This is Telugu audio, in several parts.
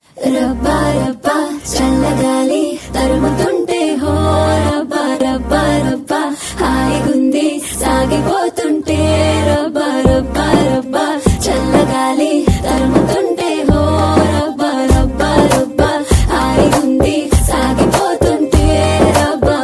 రబ్బా రబ్బా చల్లగాలి తరుముతుంటే హో రబ్బా రబ్బా రబ్బా హాయిగుంది సాగిపోతుంటే రబ్బా రబ్బా రబ్బా చల్లగాలి తరుముతుంటే హో రబ్బా రబ్బా రబ్బా హాయిగుంది సాగిపోతుంటే రబ్బా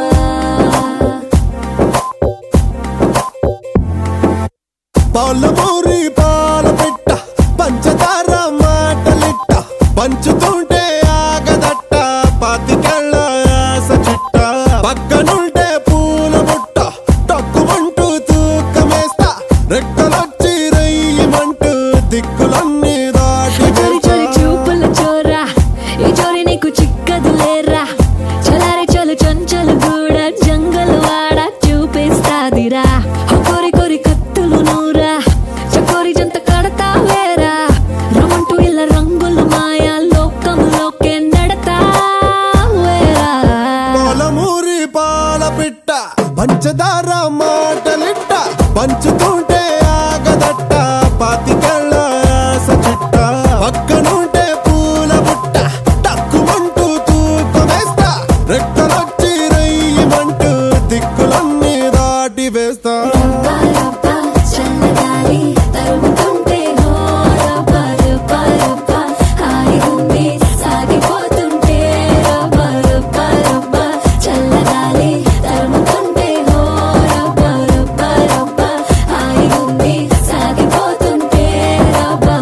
పాలమూరి పాల పెట్ట పంచదార మాటలిట్ట పంచుతుంటే ఆగదట్ట పాతికెళ్ళ ఆస చిట్ట పక్కనుంటే పూల బుట్ట తక్కువంటూ తూకమేస్తా రెక్కలొచ్చి రయ్యమంటూ దిక్కులన్నీ దాటి చోరి చోరి చూపుల చోరా ఈ చోరి నీకు చిక్కదు లేరా చలారి చలు చంచలు కూడా జంగలు వాడ చూపిస్తాదిరా ఓ కోరి కోరి కత్తులు నూరా చకోరి జంత కడతా వేరా రమంటూ ఇలా రంగుల మాయా లోకంలోకే నడతా వేరా పాలమూరి పాల పిట్ట పంచదార మాటలిట్ట పంచుతుంటే ఆగదట్ట పాతికెళ్ళ ఆస చిట్ట పక్కనుంటే పూల బుట్ట తక్కువంటూ తూకమేస్తా రెక్కలొచ్చి రయ్యమంటూ దిక్కులన్నీ దాటి వేస్తా రబ్బా రబ్బా చల్లగాలి తరుముతుంటే హో రబ్బా రబ్బా రబ్బా హాయిగుంది సాగిపోతుంటే రబ్బా రబ్బా రబ్బా చల్లగాలి తరుముతుంటే హో రబ్బా రబ్బా రబ్బా హాయిగుంది సాగిపోతుంటే రబ్బా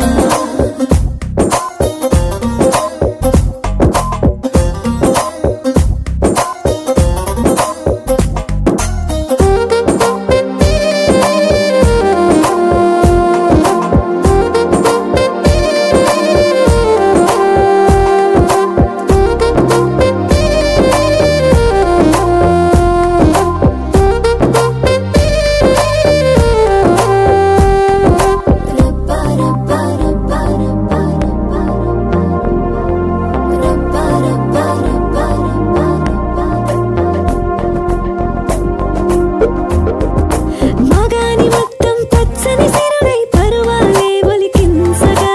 రబ్బా రబ్బా రబ్బా రబ్బా రబ్బా రబ్బా రబ్బా మగాని మొత్తం పచ్చని సిరుడై పరువాలే ఒలికించగా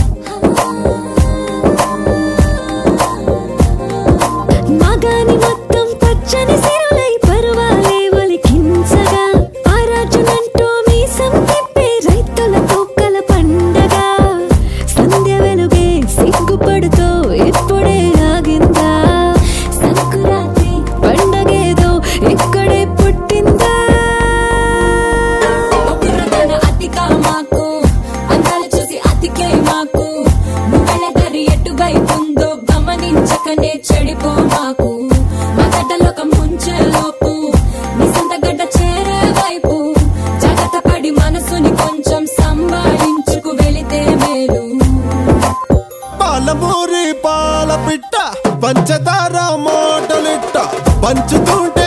మగాని మొత్తం పచ్చని సిరులై పరువాలే ఒలికించగా ఆరాజునంటూ మీసం తిప్పే రైతుల తోకల పండగ సంధ్య వెలుగే సిగ్గుపడుతూ ఇప్పుడే ఆగిందా సంకురాత్రి పండగేదో ఇక్కడే పుట్టిందా ఒక్కరుతన అతిగా మాకు అందాలు చూసి అతికే మాకు నువ్వెళ్ళ దారి ఎటువైపుందో గమనించకనే చెడిపో మాకు మా గడ్డలోక ముంచే లోపు నీ సొంత గడ్డ చేరే వైపు జాగ్రత్త పడి మనసుని కొంచెం సంభాళించుకు వెళితే మేలు పాలమూరి పాల పిట్ట పంచదార మాటలిట్ట పంచుతుంటే